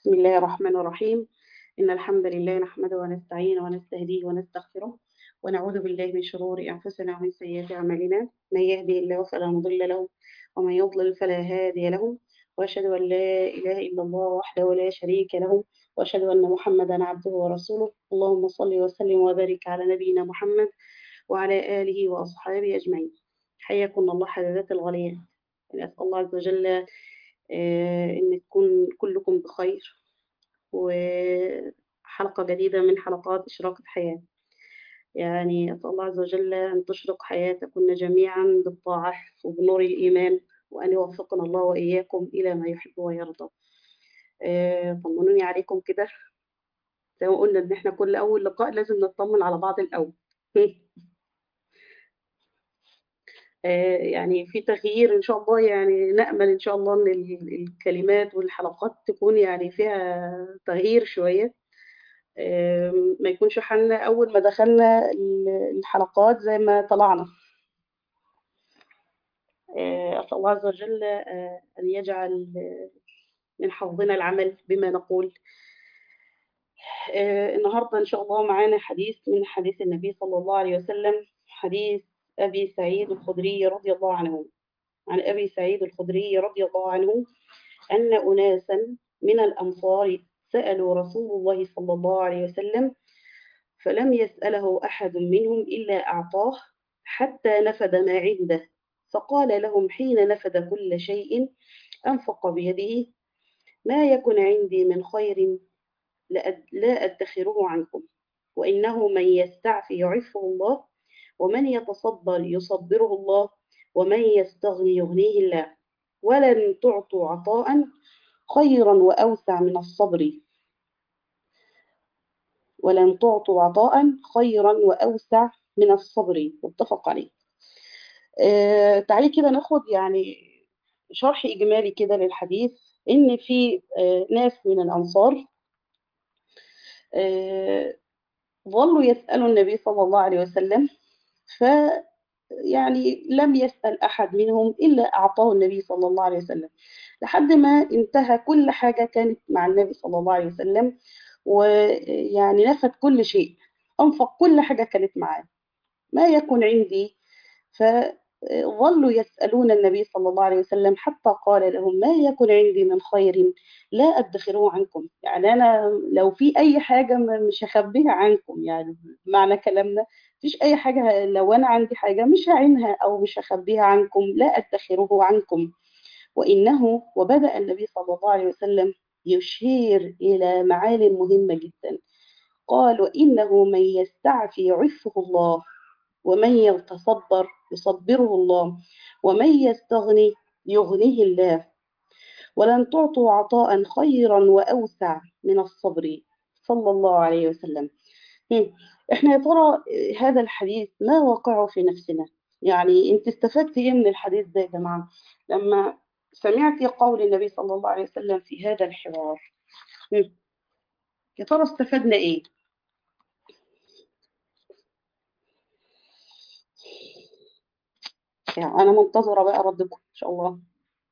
بسم الله الرحمن الرحيم إن الحمد لله نحمده ونستعينه ونستهديه ونستغفره ونعوذ بالله من شرور أنفسنا ومن سيئات أعمالنا من يهدي الله فلا مضل له ومن يضلل فلا هادي له وأشهد أن لا إله إلا الله وحده لا شريك له وأشهد أن محمدا عبده ورسوله اللهم صل وسلم وبارك على نبينا محمد وعلى آله وأصحابه أجمعين حياكم الله حبيبات الغاليات نسأل الله عز وجل آه، إن تكون كلكم بخير وحلقة جديدة من حلقات إشراقة حياة يعني أسأل الله عز وجل أن تشرق حياتكن جميعا بالطاعة وبنور الإيمان وأن يوفقنا الله وإياكم إلى ما يحب ويرضى آه، طمنوني عليكم كده زي ما قلنا إن إحنا كل أول لقاء لازم نطمن على بعض الأول آه، يعني في تغيير إن شاء الله يعني نأمل إن شاء الله إن ال- الكلمات والحلقات تكون يعني فيها تغيير شوية آم، ما يكونش حالنا أول ما دخلنا ال- الحلقات زي ما طلعنا آه، أسأل الله عز وجل آه، أن يجعل آه، من حظنا العمل بما نقول آه، النهاردة إن شاء الله معانا حديث من حديث النبي صلى الله عليه وسلم حديث أبي سعيد الخدري رضي الله عنه عن أبي سعيد الخدري رضي الله عنه أن أناسا من الأنصار سألوا رسول الله صلى الله عليه وسلم فلم يسأله أحد منهم إلا أعطاه حتى نفد ما عنده فقال لهم حين نفد كل شيء أنفق بيده ما يكن عندي من خير لأد- لا أدخره عنكم وإنه من يستعفي يعفه الله ومن يتصبر يصبره الله ومن يستغني يغنيه الله ولن تعطوا عطاء خيرا وأوسع من الصبر ولن تعطوا عطاء خيرا وأوسع من الصبر متفق عليه آه تعالي كده ناخد يعني شرح إجمالي كده للحديث إن في آه ناس من الأنصار آه ظلوا يسألوا النبي صلى الله عليه وسلم ف يعني لم يسأل أحد منهم إلا أعطاه النبي صلى الله عليه وسلم لحد ما انتهى كل حاجة كانت مع النبي صلى الله عليه وسلم ويعني نفد كل شيء أنفق كل حاجة كانت معاه ما يكن عندي فظلوا يسألون النبي صلى الله عليه وسلم حتى قال لهم ما يكن عندي من خير لا أدخره عنكم يعني أنا لو في أي حاجة ما- مش هخبيها عنكم يعني معنى كلامنا مفيش أي حاجة لو أنا عندي حاجة مش هعينها أو مش هخبيها عنكم لا أدخره عنكم وإنه وبدأ النبي صلى الله عليه وسلم يشير إلى معالم مهمة جدا قال وإنه من يستعفي يعفه الله ومن يتصبر يصبره الله ومن يستغني يغنيه الله ولن تعطوا عطاء خيرا وأوسع من الصبر صلى الله عليه وسلم هم. احنا يا ترى هذا الحديث ما واقعه في نفسنا يعني انت استفدت ايه من الحديث ده يا جماعة لما سمعت قول النبي صلى الله عليه وسلم في هذا الحوار هم. يا ترى استفدنا ايه يعني انا منتظرة بقى ردكم ان شاء الله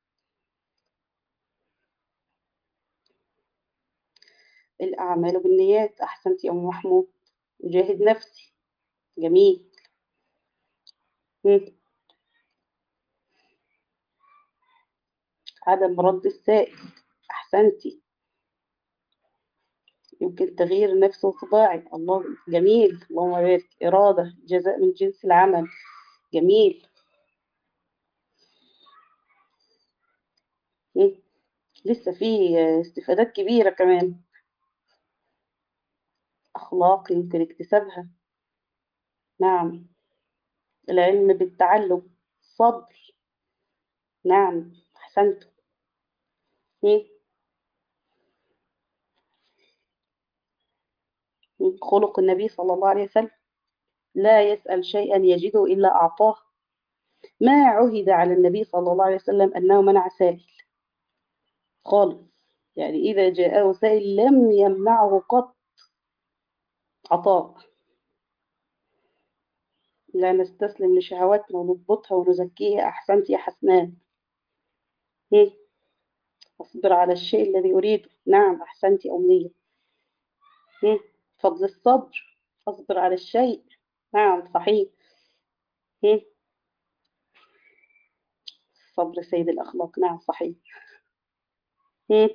الأعمال بالنيات أحسنت يا أم محمود أجاهد نفسي جميل مم. عدم رد السائل أحسنتي يمكن تغيير نفس وطباعي الله جميل اللهم بارك إرادة جزاء من جنس العمل جميل مم. لسه في استفادات كبيرة كمان أخلاق يمكن اكتسابها نعم العلم بالتعلم صبر نعم أحسنت مم. مم. خلق النبي صلى الله عليه وسلم لا يسأل شيئا يجده إلا أعطاه ما عهد على النبي صلى الله عليه وسلم أنه منع سائل خالص يعني إذا جاءه سائل لم يمنعه قط عطاء لا نستسلم لشهواتنا ونضبطها ونزكيها أحسنت يا حسنات مم. أصبر على الشيء الذي أريده نعم أحسنتي أمنية هم، فضل الصبر أصبر على الشيء نعم صحيح هم، الصبر سيد الأخلاق نعم صحيح هم،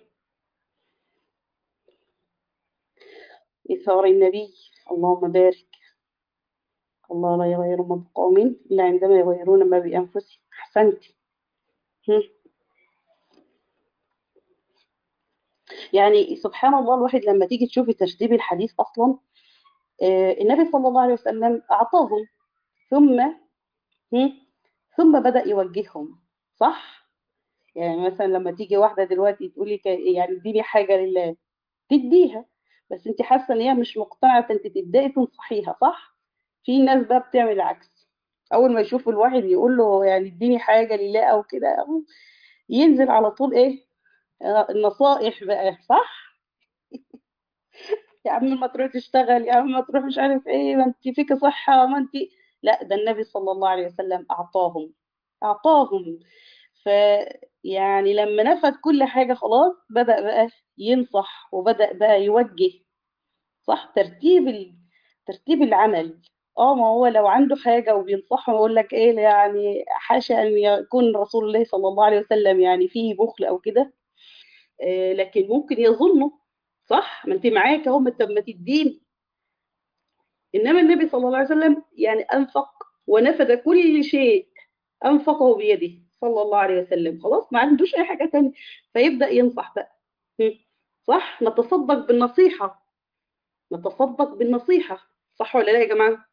إثار النبي اللهم بارك الله لا يغير ما بقوم إلا عندما يغيرون ما بأنفسهم أحسنتي هم. يعني سبحان الله الواحد لما تيجي تشوفي ترتيب الحديث أصلا آه، النبي صلى الله عليه وسلم أعطاهم ثم هم، ثم بدأ يوجههم صح؟ يعني مثلا لما تيجي واحدة دلوقتي تقول لك يعني اديني حاجة لله تديها بس انت حاسة ان هي مش مقتنعة فانت تبدأي تنصحيها صح؟ في ناس بقى بتعمل العكس اول ما يشوف الواحد يقول له يعني اديني حاجة لله او كده ينزل على طول ايه آه، النصائح بقى صح؟ يا عم ما تروح تشتغل يا عم ما تروح مش عارف ايه ما انت فيك صحة ما انت لا ده النبي صلى الله عليه وسلم اعطاهم اعطاهم ف يعني لما نفذ كل حاجة خلاص بدأ بقى ينصح وبدأ بقى يوجه صح ترتيب ال... ترتيب العمل اه ما هو لو عنده حاجة وبينصحهم ويقول لك ايه يعني حاشا ان يكون رسول الله صلى الله عليه وسلم يعني فيه بخل او كده آه لكن ممكن يظنه صح ما انت معاك اهو ما طب ما تديني انما النبي صلى الله عليه وسلم يعني انفق ونفذ كل شيء انفقه بيده صلى الله عليه وسلم خلاص ما عندوش اي حاجة تانية فيبدأ ينصح بقى هم. صح نتصدق بالنصيحة نتصدق بالنصيحة صح ولا لا يا جماعة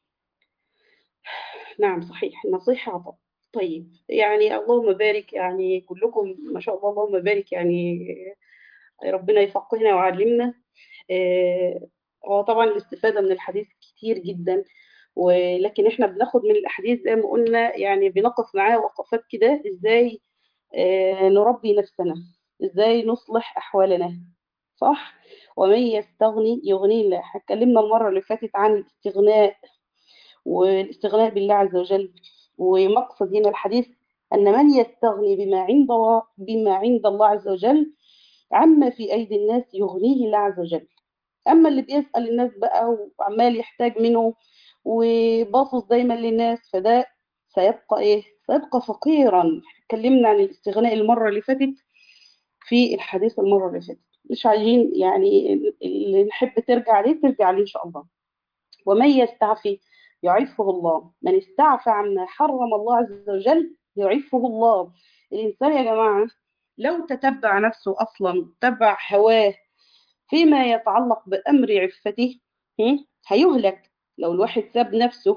نعم صحيح النصيحة عطاء طيب يعني اللهم بارك يعني كلكم ما شاء الله اللهم بارك يعني ربنا يفقهنا ويعلمنا آه، هو طبعا الاستفادة من الحديث كتير جدا ولكن احنا بناخد من الأحاديث زي ما قلنا يعني بنقف معاه وقفات كده ازاي آه، نربي نفسنا ازاي نصلح أحوالنا صح ومن يستغني يغني الله اتكلمنا المرة اللي فاتت عن الاستغناء والاستغناء بالله عز وجل ومقصد هنا الحديث أن من يستغني بما عند الله بما عند الله عز وجل عما في أيدي الناس يغنيه الله عز وجل أما اللي بيسأل الناس بقى وعمال يحتاج منه وباصص دايما للناس فده سيبقى إيه؟ سيبقى فقيرا اتكلمنا عن الاستغناء المرة اللي فاتت في الحديث المرة اللي فاتت مش عايزين يعني اللي نحب ترجع ليه ترجع ليه إن شاء الله ومن يستعفي يعفه الله من استعفى عما حرم الله عز وجل يعفه الله الإنسان يا جماعة لو تتبع نفسه أصلا تبع هواه فيما يتعلق بأمر عفته هم، هيهلك لو الواحد ساب نفسه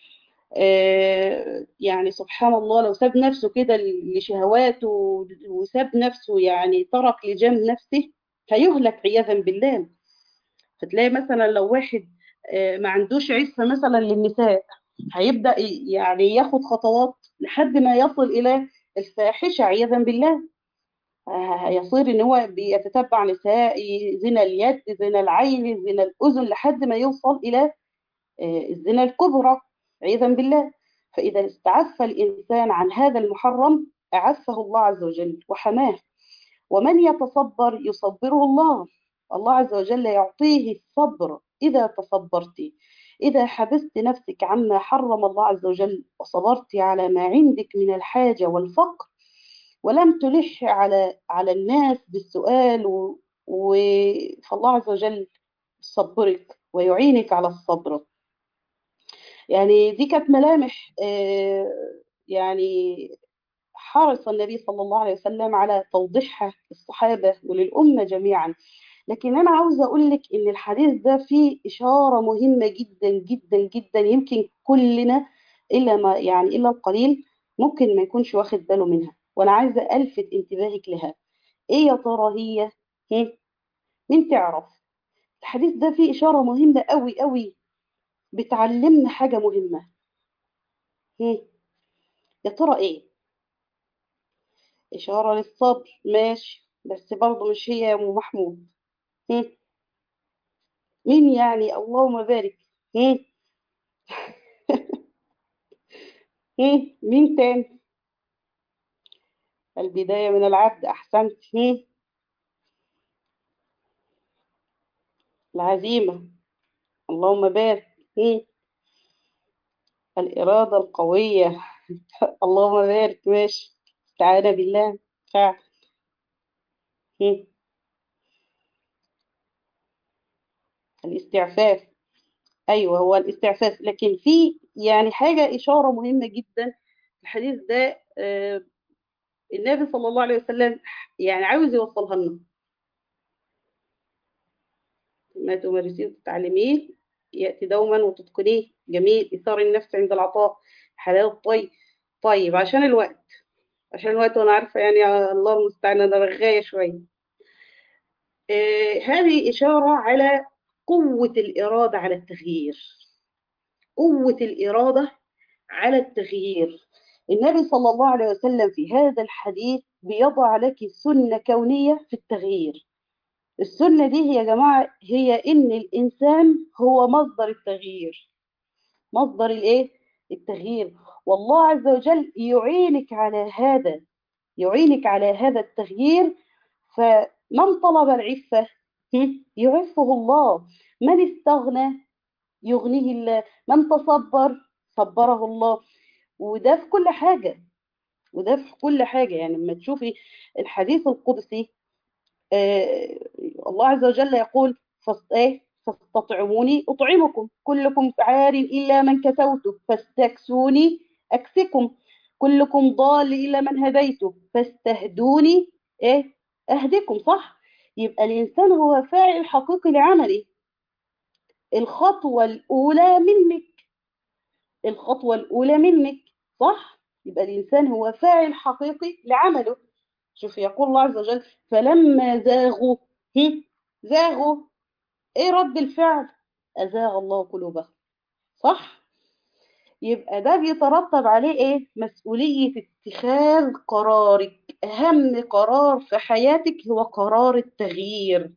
آه، يعني سبحان الله لو ساب نفسه كده لشهواته وساب نفسه يعني ترك لجام نفسه هيهلك عياذا بالله فتلاقي مثلا لو واحد آه، ما عندوش عفة مثلا للنساء هيبدأ ي- يعني ياخد خطوات لحد ما يصل إلى الفاحشة عياذا بالله آه، يصير إن هو بيتتبع نساء زنا اليد زنا العين زنا الأذن لحد ما يوصل إلى آه، الزنا الكبرى عياذا بالله فإذا استعف الإنسان عن هذا المحرم أعفه الله عز وجل وحماه ومن يتصبر يصبره الله الله عز وجل يعطيه الصبر إذا تصبرت إذا حبست نفسك عما حرم الله عز وجل وصبرت على ما عندك من الحاجة والفقر ولم تلح على على الناس بالسؤال و... و... فالله عز وجل يصبرك ويعينك على الصبر يعني دي كانت ملامح آه، يعني حرص النبي صلى الله عليه وسلم على توضيحها للصحابة وللأمة جميعا لكن أنا عاوزة أقول لك إن الحديث ده فيه إشارة مهمة جدا جدا جدا يمكن كلنا إلا ما يعني إلا القليل ممكن ما يكونش واخد باله منها وأنا عايزة ألفت انتباهك لها إيه يا ترى هي؟ هم؟ مين تعرف؟ الحديث ده فيه إشارة مهمة قوي قوي بتعلمنا حاجة مهمة هم؟ يا ترى إيه؟ إشارة للصبر ماشي بس برضه مش هي يا أم محمود هم؟ مين يعني اللهم بارك هم؟ هم؟ مين تاني البداية من العبد أحسنت هم. العزيمة اللهم بارك هم. الإرادة القوية اللهم بارك ماشي استعانة بالله فعلا هم. الاستعفاف أيوه هو الاستعفاف لكن في يعني حاجة إشارة مهمة جدا الحديث ده آه، النبي صلى الله عليه وسلم يعني عاوز يوصلها لنا ما تمارسيه وتتعلميه يأتي دوما وتتقنيه جميل إثار النفس عند العطاء حلال الطيب طيب عشان الوقت عشان الوقت وأنا عارفة يعني الله المستعان أنا رغاية شوية آه هذه إشارة على قوة الإرادة على التغيير قوة الإرادة على التغيير النبي صلى الله عليه وسلم في هذا الحديث بيضع لك سنة كونية في التغيير السنة دي يا جماعة هي إن الإنسان هو مصدر التغيير مصدر الإيه؟ التغيير والله عز وجل يعينك على هذا يعينك على هذا التغيير فمن طلب العفة هم؟ يعفه الله من استغنى يغنيه الله من تصبر صبره الله وده في كل حاجة وده في كل حاجة يعني لما تشوفي الحديث القدسي آه الله عز وجل يقول فاست- إيه؟ فاستطعموني أطعمكم كلكم عار إلا من كسوته فاستكسوني أكسكم كلكم ضال إلا من هديته فاستهدوني إيه أهدكم صح يبقى الإنسان هو فاعل حقيقي لعمله الخطوة الأولى منك الخطوة الأولى منك صح يبقى الإنسان هو فاعل حقيقي لعمله شوف يقول الله عز وجل فلما زاغوا هم، زاغوا ايه رد الفعل أزاغ الله قلوبهم صح يبقى ده بيترتب عليه ايه مسؤولية اتخاذ قرارك أهم قرار في حياتك هو قرار التغيير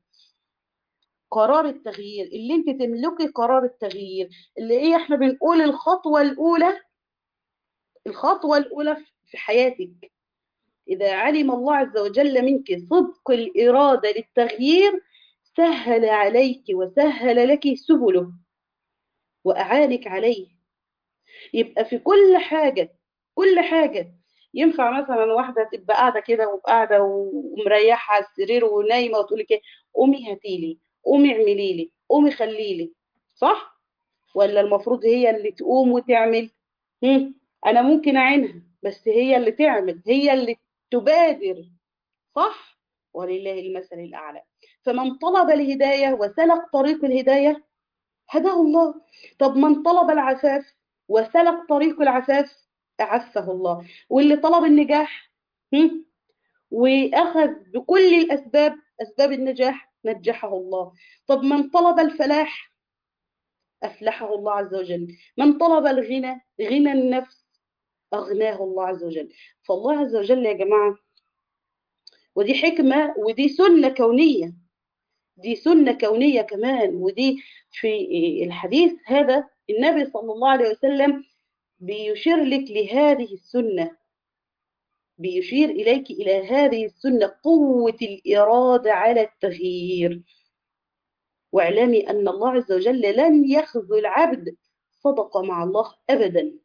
قرار التغيير اللي انت تملكي قرار التغيير اللي ايه احنا بنقول الخطوة الأولى الخطوة الأولى في حياتك إذا علم الله عز وجل منك صدق الإرادة للتغيير سهل عليك وسهل لك سبله وأعانك عليه يبقى في كل حاجة كل حاجة ينفع مثلا واحدة تبقى قاعدة كده وقاعدة ومريحة على السرير ونايمة وتقول لك قومي هاتيلي قومي اعملي لي قومي خلي لي صح ولا المفروض هي اللي تقوم وتعمل هم؟ انا ممكن اعينها بس هي اللي تعمل هي اللي تبادر صح ولله المثل الاعلى فمن طلب الهدايه وسلك طريق الهدايه هداه الله طب من طلب العفاف وسلك طريق العفاف أعفه الله واللي طلب النجاح هم؟ وأخذ بكل الأسباب أسباب النجاح نجحه الله طب من طلب الفلاح أفلحه الله عز وجل من طلب الغنى غنى النفس أغناه الله عز وجل فالله عز وجل يا جماعة ودي حكمة ودي سنة كونية دي سنة كونية كمان ودي في الحديث هذا النبي صلى الله عليه وسلم بيشير لك لهذه السنة بيشير إليك إلى هذه السنة قوة الإرادة على التغيير واعلمي أن الله عز وجل لن يخذل عبد صدق مع الله أبدا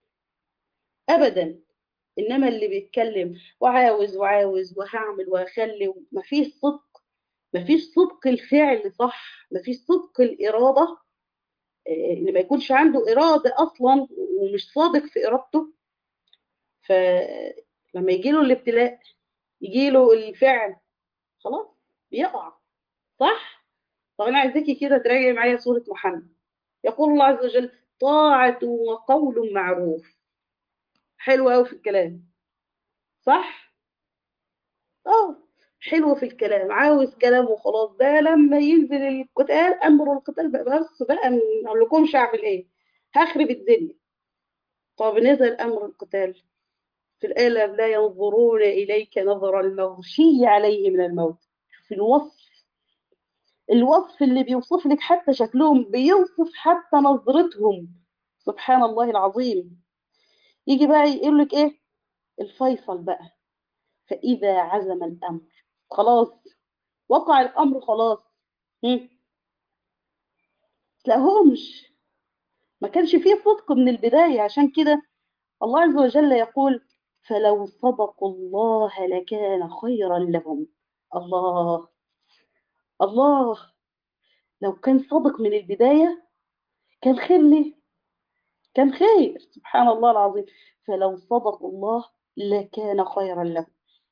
أبدا إنما اللي بيتكلم وعاوز وعاوز وهعمل وهخلي مفيش صدق مفيش صدق الفعل صح مفيش صدق الإرادة اللي ما يكونش عنده إرادة أصلا ومش صادق في إرادته فلما يجي له الابتلاء يجي له الفعل خلاص بيقع صح؟ طب أنا عايزاكي كده تراجعي معايا سورة محمد يقول الله عز وجل طاعة وقول معروف حلو قوي في الكلام صح؟ اه حلو في الكلام عاوز كلام وخلاص ده لما ينزل القتال امر القتال بقى بس بقى ما اقولكمش اعمل ايه هخرب الدنيا طب نزل امر القتال في الآية لا ينظرون إليك نظر المغشي عليه من الموت في الوصف الوصف اللي بيوصف لك حتى شكلهم بيوصف حتى نظرتهم سبحان الله العظيم يجي بقى يقول لك ايه الفيصل بقى فإذا عزم الأمر خلاص وقع الأمر خلاص هم. تلاقوهمش ما كانش فيه صدق من البداية عشان كده الله عز وجل يقول فلو صدقوا الله لكان خيرا لهم الله الله لو كان صادق من البداية كان خير ليه كان خير سبحان الله العظيم فلو صدقوا الله لكان خيرا لهم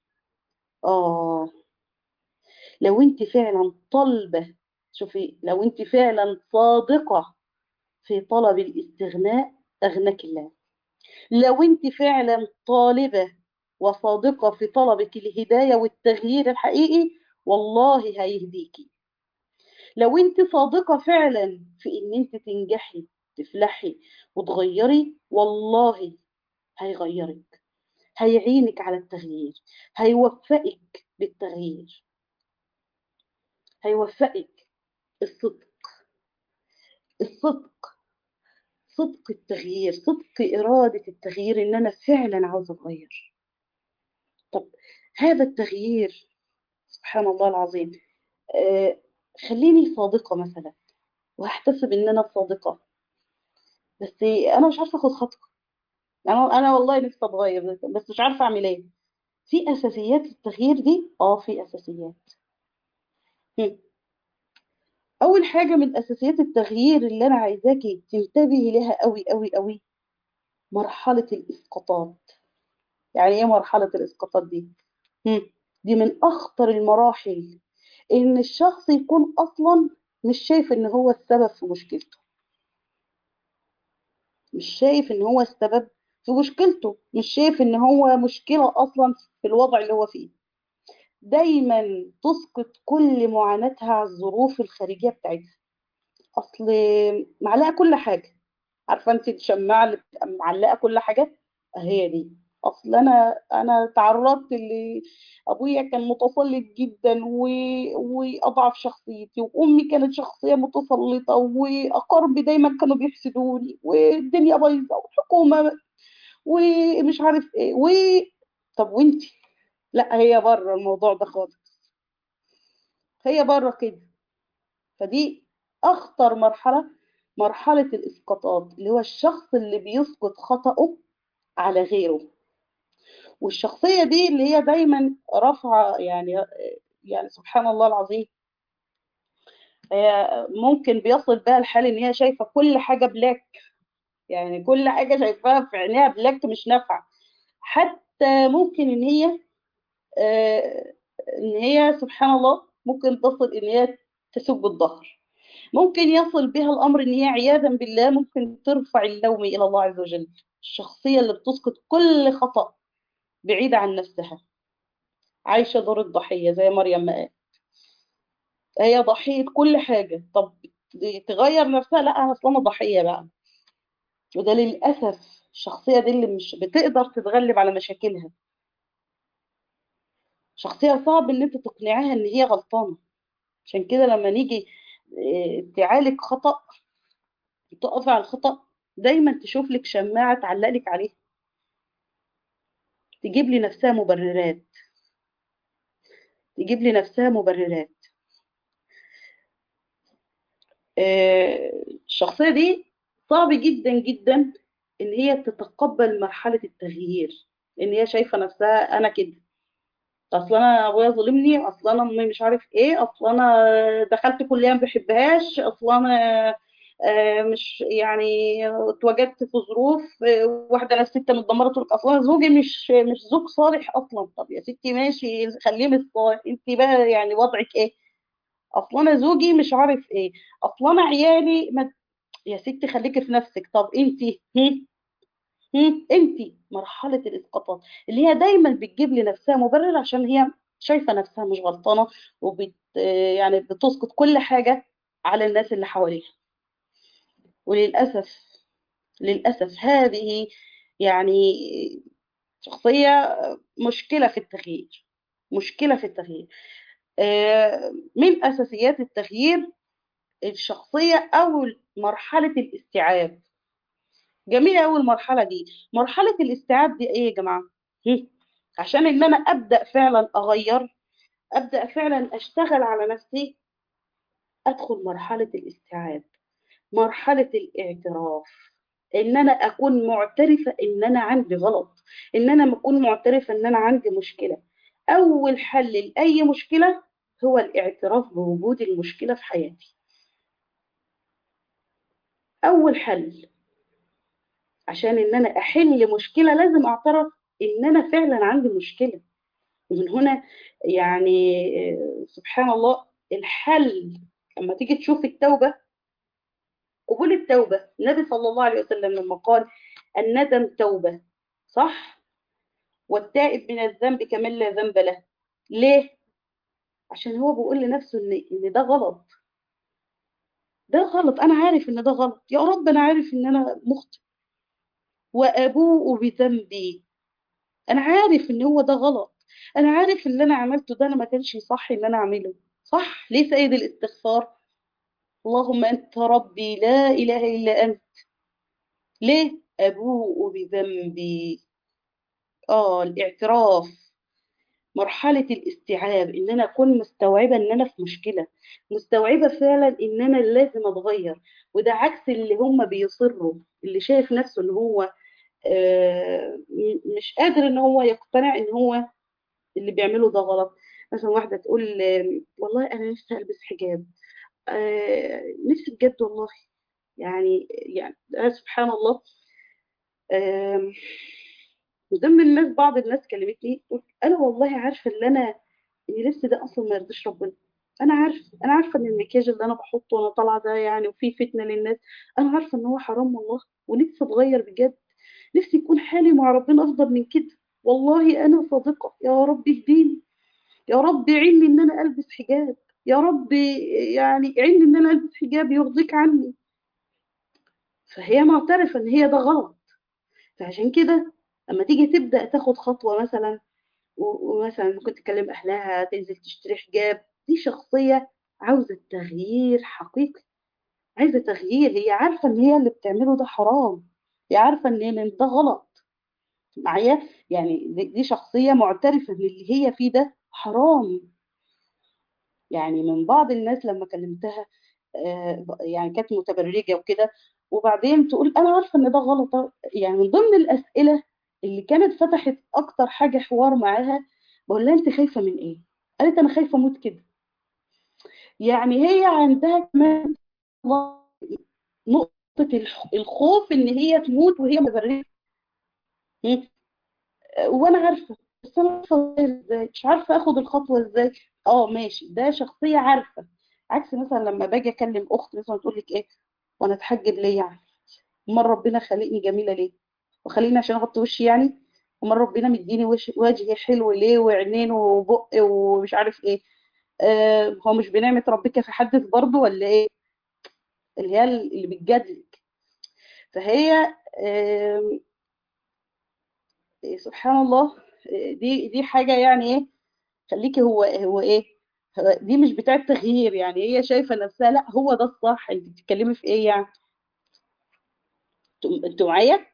آه لو انت فعلا طالبة شوفي لو انت فعلا صادقة في طلب الاستغناء أغناك الله لو انت فعلا طالبة وصادقة في طلبك الهداية والتغيير الحقيقي والله هيهديكي لو انت صادقة فعلا في ان انت تنجحي تفلحي وتغيري والله هيغيرك هيعينك على التغيير هيوفقك بالتغيير هيوفقك الصدق الصدق صدق التغيير صدق إرادة التغيير إن أنا فعلا عاوزة أتغير طب هذا التغيير سبحان الله العظيم آه خليني صادقة مثلا وهحتسب إن أنا صادقة بس أنا مش عارفة أخد خطوة أنا أنا والله نفسي أتغير بس مش عارفة أعمل إيه في أساسيات التغيير دي آه في أساسيات هم. أول حاجة من أساسيات التغيير اللي أنا عايزاكي تنتبهي لها قوي قوي قوي مرحلة الإسقاطات يعني إيه مرحلة الإسقاطات دي؟ هم. دي من أخطر المراحل إن الشخص يكون أصلا مش شايف إن هو السبب في مشكلته مش شايف إن هو السبب في مشكلته مش شايف إن هو مشكلة أصلا في الوضع اللي هو فيه دايما تسقط كل معاناتها على الظروف الخارجية بتاعتها أصل معلقة كل حاجة عارفة أنت الشماعة اللي بتبقى معلقة كل حاجة هي دي اصل انا انا تعرضت اللي ابويا كان متسلط جدا و... واضعف شخصيتي وامي كانت شخصيه متسلطه واقاربي دايما كانوا بيحسدوني والدنيا بايظه والحكومه ومش عارف ايه و طب وانتي لا هي بره الموضوع ده خالص هي بره كده فدي اخطر مرحله مرحله الاسقاطات اللي هو الشخص اللي بيسقط خطأه على غيره والشخصية دي اللي هي دايما رافعة يعني يعني سبحان الله العظيم هي ممكن بيصل بها الحال ان هي شايفة كل حاجة بلاك يعني كل حاجة شايفاها في عينيها بلاك مش نافعة حتى ممكن ان هي آه ان هي سبحان الله ممكن تصل ان هي تسب الظهر ممكن يصل بها الامر ان هي عياذا بالله ممكن ترفع اللوم الى الله عز وجل الشخصية اللي بتسقط كل خطأ بعيدة عن نفسها عايشة دور الضحية زي مريم ما قالت هي ضحية كل حاجة طب تغير نفسها لا أنا أصلا ضحية بقى وده للأسف الشخصية دي اللي مش بتقدر تتغلب على مشاكلها شخصية صعب إن أنت تقنعها إن هي غلطانة عشان كده لما نيجي تعالج خطأ تقف على الخطأ دايما تشوف لك شماعة تعلق لك عليها تجيب لي نفسها مبررات تجيب لي نفسها مبررات الشخصية دي صعب جدا جدا ان هي تتقبل مرحلة التغيير ان هي شايفة نفسها انا كده اصل انا ابويا ظلمني اصل انا امي مش عارف ايه اصل انا دخلت كليه ما بحبهاش اصل انا مش يعني اتوجدت في ظروف واحده انا ست متدمره تقول اصلا زوجي مش مش زوج صالح اصلا طب يا ستي ماشي خليه مش صالح انت بقى يعني وضعك ايه اصلا انا زوجي مش عارف ايه اصلا انا عيالي ما يا ستي خليكي في نفسك طب انت هم هم انت مرحله الاسقاطات اللي هي دايما بتجيب لنفسها مبرر عشان هي شايفه نفسها مش غلطانه وبت يعني بتسقط كل حاجه على الناس اللي حواليها وللأسف للأسف هذه يعني شخصية مشكلة في التغيير مشكلة في التغيير من أساسيات التغيير الشخصية أو مرحلة الاستيعاب جميلة أول مرحلة دي مرحلة الاستيعاب دي إيه يا جماعة عشان ان انا ابدا فعلا اغير ابدا فعلا اشتغل على نفسي ادخل مرحله الاستيعاب مرحله الاعتراف ان انا اكون معترفه ان انا عندي غلط ان انا اكون معترفه ان انا عندي مشكله اول حل لاي مشكله هو الاعتراف بوجود المشكله في حياتي اول حل عشان ان انا احل مشكله لازم اعترف ان انا فعلا عندي مشكله ومن هنا يعني سبحان الله الحل لما تيجي تشوف التوبه قبول التوبه النبي صلى الله عليه وسلم لما قال الندم توبه صح والتائب من الذنب كمن لا ذنب له ليه عشان هو بيقول لنفسه ان ان ده غلط ده غلط انا عارف ان ده غلط يا رب انا عارف ان انا مخطئ وابوء بذنبي انا عارف ان هو ده غلط انا عارف اللي انا عملته ده انا ما كانش صح ان انا اعمله صح ليه سيد الاستغفار اللهم انت ربي لا اله الا انت ليه ابوء بذنبي اه الاعتراف مرحلة الاستيعاب ان انا اكون مستوعبة ان انا في مشكلة مستوعبة فعلا ان انا لازم اتغير وده عكس اللي هم بيصروا اللي شايف نفسه ان هو آه مش قادر ان هو يقتنع ان هو اللي بيعمله ده غلط مثلا واحدة تقول والله انا نفسي البس حجاب آه نفسي بجد والله يعني يعني سبحان الله آه من ضمن الناس بعض الناس كلمتني تقول انا والله عارفه ان انا ان اللبس ده اصلا ما يرضيش ربنا انا عارفه انا عارفه ان المكياج اللي انا بحطه وانا طالعه ده يعني وفي فتنه للناس انا عارفه ان هو حرام والله ونفسي اتغير بجد نفسي يكون حالي مع ربنا افضل من كده والله انا صادقه يا رب اهديني يا رب عيني ان انا البس حجاب يا رب يعني عيني ان انا البس حجاب يرضيك عني فهي معترفه ان هي ده غلط فعشان كده لما تيجي تبدا تاخد خطوه مثلا ومثلا ممكن تكلم اهلها تنزل تشتري حجاب دي شخصيه عاوزه تغيير حقيقي عايزه تغيير هي عارفه ان هي اللي بتعمله ده حرام هي عارفه ان ده غلط معايا يعني دي شخصيه معترفه ان اللي هي فيه ده حرام يعني من بعض الناس لما كلمتها يعني كانت متبرجه وكده وبعدين تقول انا عارفه ان ده غلط يعني من ضمن الاسئله اللي كانت فتحت اكتر حاجه حوار معاها بقول لها انت خايفه من ايه قالت انا خايفه اموت كده يعني هي عندها كمان نقطه الخوف ان هي تموت وهي متبرجه وانا عارفه بس انا عارفه ازاي مش عارفه اخد الخطوه ازاي اه ماشي ده شخصيه عارفه عكس مثلا لما باجي اكلم اخت مثلا تقول لك ايه وانا اتحجب ليه يعني امال ربنا خلقني جميله ليه وخليني عشان اغطي وشي يعني امال ربنا مديني وش وجه حلو ليه وعينين وبق ومش عارف ايه آه هو مش بنعمه ربك فحدث برضه ولا ايه اللي هي اللي بتجادلك فهي آه سبحان الله دي دي حاجه يعني ايه خليكي هو هو ايه دي مش بتاعه تغيير يعني هي شايفه نفسها لا هو ده الصح انت بتتكلمي في ايه يعني انتوا معايا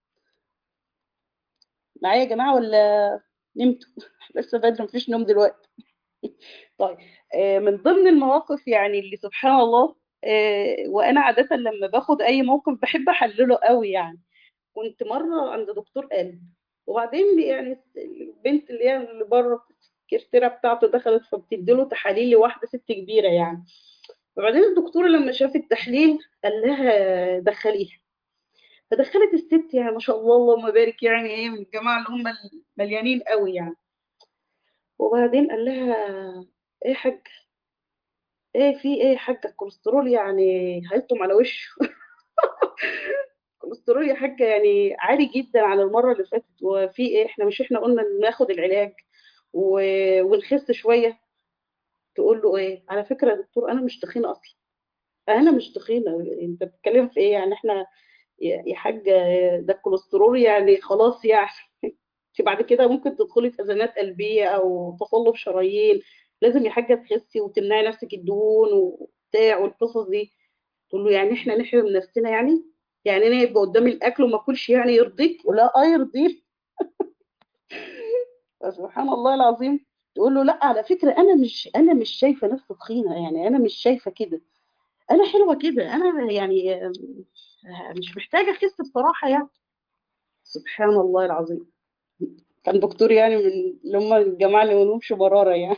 معايا يا جماعه ولا نمتوا لسه بدري مفيش نوم دلوقتي طيب من ضمن المواقف يعني اللي سبحان الله وانا عاده لما باخد اي موقف بحب احلله قوي يعني كنت مره عند دكتور قلب وبعدين يعني البنت اللي هي اللي بره السكرتيره بتاعته دخلت فبتديله تحاليل لواحده ست كبيره يعني وبعدين الدكتور لما شاف التحليل قال لها دخليها فدخلت الست يعني ما شاء الله اللهم بارك يعني ايه من الجماعه اللي هم مليانين قوي يعني وبعدين قال لها ايه يا حاج ايه في ايه يا حاجه الكوليسترول يعني هيطم على وشه الكوليسترول يا حاجه يعني عالي جدا عن المره اللي فاتت وفي ايه احنا مش احنا قلنا ناخد العلاج و... ونخس شويه تقول له ايه على فكره يا دكتور انا مش تخينه اصلا انا مش تخينه انت بتتكلم في ايه يعني احنا يا حاجه ده الكوليسترول يعني خلاص يعني بعد كده ممكن تدخلي في ازمات قلبيه او تصلب شرايين لازم يا حاجه تخسي وتمنعي نفسك الدهون وبتاع والقصص دي تقول له يعني احنا نحرم نفسنا يعني يعني انا يبقى قدامي الاكل وما اكلش يعني يرضيك ولا اه يرضيك سبحان الله العظيم تقول له لا على فكرة أنا مش أنا مش شايفة نفسي تخينة يعني أنا مش شايفة كده أنا حلوة كده أنا يعني آه، مش محتاجة أخس بصراحة يعني سبحان الله العظيم كان دكتور يعني من اللي هم الجماعة اللي ملهمش مرارة يعني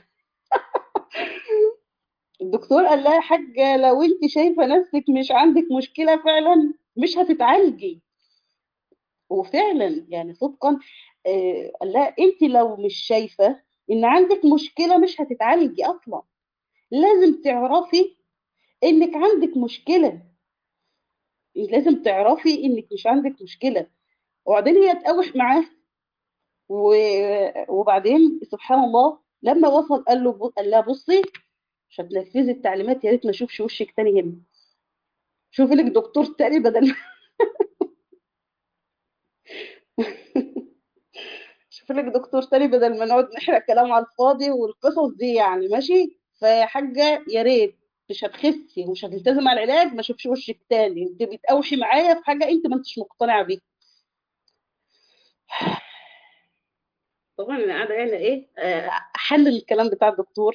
الدكتور قال لها يا حاجة لو انت شايفة نفسك مش عندك مشكلة فعلا مش هتتعالجي وفعلا يعني صدقا آه، قال لها انت لو مش شايفة ان عندك مشكلة مش هتتعالجي اصلا لازم تعرفي انك عندك مشكلة لازم تعرفي انك مش عندك مشكلة وبعدين هي تقاوح معاه و- وبعدين سبحان الله لما وصل قال له قال لها بصي مش هتنفذي التعليمات يا ريت ما اشوفش وشك تاني هنا شوفي لك دكتور تاني بدل شوفي لك دكتور تاني بدل ما نقعد نحرق كلام على الفاضي والقصص دي يعني ماشي فيا حاجة يا ريت مش هتخسي ومش هتلتزم على العلاج ما اشوفش وشك تاني انت بتقاوحي معايا في حاجة انت ما انتش مقتنعة بيها طبعا انا قاعدة هنا ايه آه، احلل الكلام بتاع الدكتور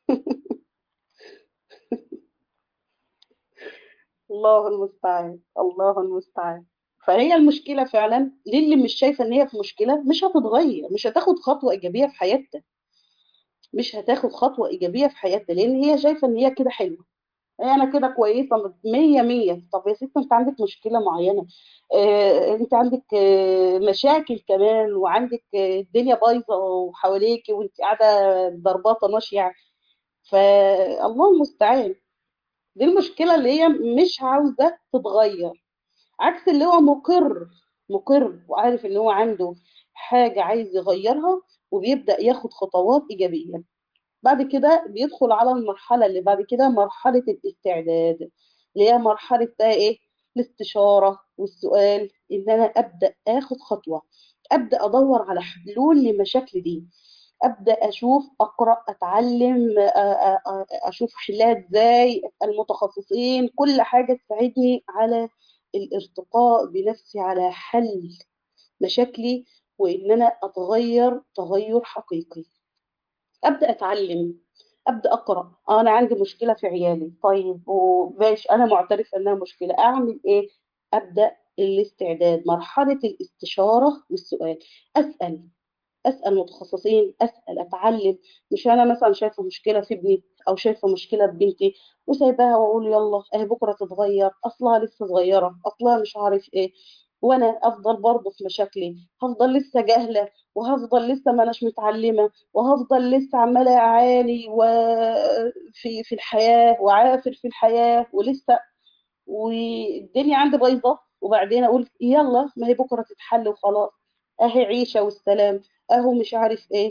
الله المستعان الله المستعان فهي المشكلة فعلا للي مش شايفة ان هي في مشكلة مش هتتغير مش هتاخد خطوة ايجابية في حياتها مش هتاخد خطوة ايجابية في حياتها لان هي شايفة ان هي كده حلوة هي انا كده كويسة مية مية طب يا ستي انت عندك مشكلة معينة اه انت عندك اه مشاكل كمان وعندك اه الدنيا بايظة وحواليكي وانت قاعدة ضرباطة ماشية يعني فالله المستعان دي المشكلة اللي هي مش عاوزة تتغير عكس اللي هو مقر مقر وعارف ان هو عنده حاجة عايز يغيرها وبيبدأ ياخد خطوات إيجابية بعد كده بيدخل على المرحلة اللي بعد كده مرحلة الاستعداد اللي هي مرحلة بقى ايه الاستشارة والسؤال ان انا أبدأ اخد خطوة أبدأ أدور على حلول لمشاكل دي ابدا اشوف اقرا اتعلم أ- أ- أ- اشوف حلها ازاي اسال متخصصين كل حاجه تساعدني على الارتقاء بنفسي على حل مشاكلي وان انا اتغير تغير حقيقي ابدا اتعلم ابدا اقرا آه، انا عندي مشكله في عيالي طيب وماشي انا معترفه انها مشكله اعمل ايه ابدا الاستعداد مرحله الاستشاره والسؤال اسال اسال متخصصين اسال اتعلم مش انا مثلا شايفه مشكله في ابني او شايفه مشكله في بنتي وسايباها واقول يلا اهي بكره تتغير اصلها لسه صغيره اصلها مش عارف ايه وانا افضل برضه في مشاكلي هفضل لسه جاهله وهفضل لسه ما اناش متعلمه وهفضل لسه عماله اعاني وفي في الحياه وعافر في الحياه ولسه والدنيا عندي بايظه وبعدين اقول يلا ما هي بكره تتحل وخلاص اهي عيشه والسلام اهو مش عارف ايه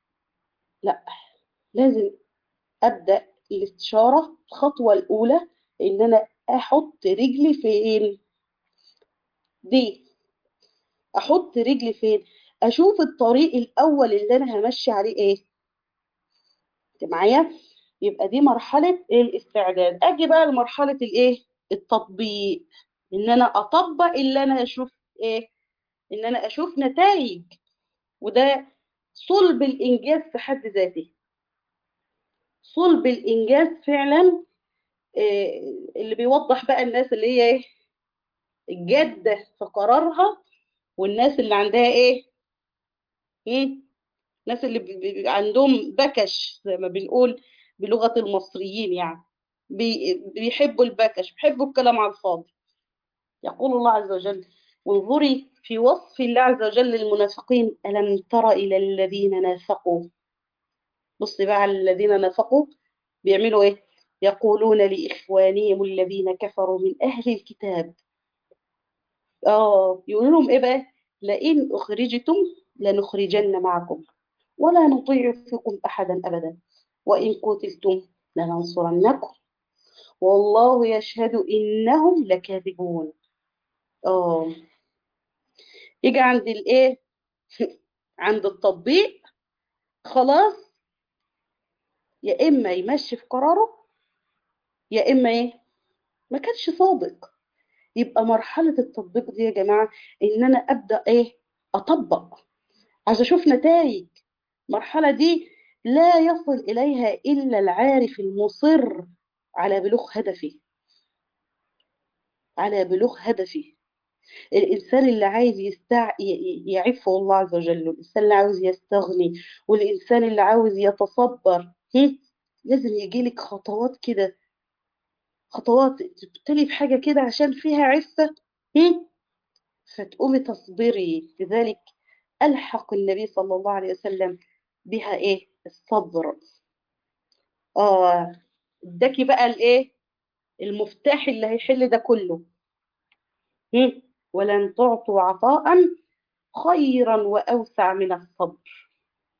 لا لازم ابدا الاستشاره الخطوه الاولى ان انا احط رجلي فين دي احط رجلي فين اشوف الطريق الاول اللي انا همشي عليه ايه انت معايا يبقى دي مرحله الاستعداد اجي بقى لمرحله الايه التطبيق ان انا اطبق اللي انا اشوف ايه ان انا اشوف نتائج وده صلب الانجاز في حد ذاته صلب الانجاز فعلا آه، اللي بيوضح بقى الناس اللي هي ايه الجاده في قرارها والناس اللي عندها ايه ايه الناس اللي بي- بي- عندهم بكش زي ما بنقول بلغه المصريين يعني بي- بيحبوا البكش بيحبوا الكلام على الفاضي يقول الله عز وجل وانظري في وصف الله عز وجل للمنافقين ألم تر إلى الذين نافقوا بصي بقى على الذين نافقوا بيعملوا إيه يقولون لإخوانهم الذين كفروا من أهل الكتاب آه يقولوا لهم إيه بقى لئن أخرجتم لنخرجن معكم ولا نطيع فيكم أحدا أبدا وإن قتلتم لننصرنكم والله يشهد إنهم لكاذبون آه يجي عند الإيه عند التطبيق خلاص يا إما يمشي في قراره يا إما إيه ما كانش صادق يبقى مرحلة التطبيق دي يا جماعة إن أنا أبدأ إيه أطبق عايزة أشوف نتائج المرحلة دي لا يصل إليها إلا العارف المصر على بلوغ هدفه على بلوغ هدفه الإنسان اللي عايز يستع... ي- يعفه الله عز وجل والإنسان اللي عاوز يستغني والإنسان اللي عاوز يتصبر هم؟ لازم يجيلك خطوات كده خطوات تبتلي في حاجة كده عشان فيها عفة هم؟ فتقومي تصبري لذلك ألحق النبي صلى الله عليه وسلم بها إيه الصبر آه اداكي بقى الإيه المفتاح اللي هيحل ده كله هم؟ ولن تعطوا عطاء خيرا وأوسع من الصبر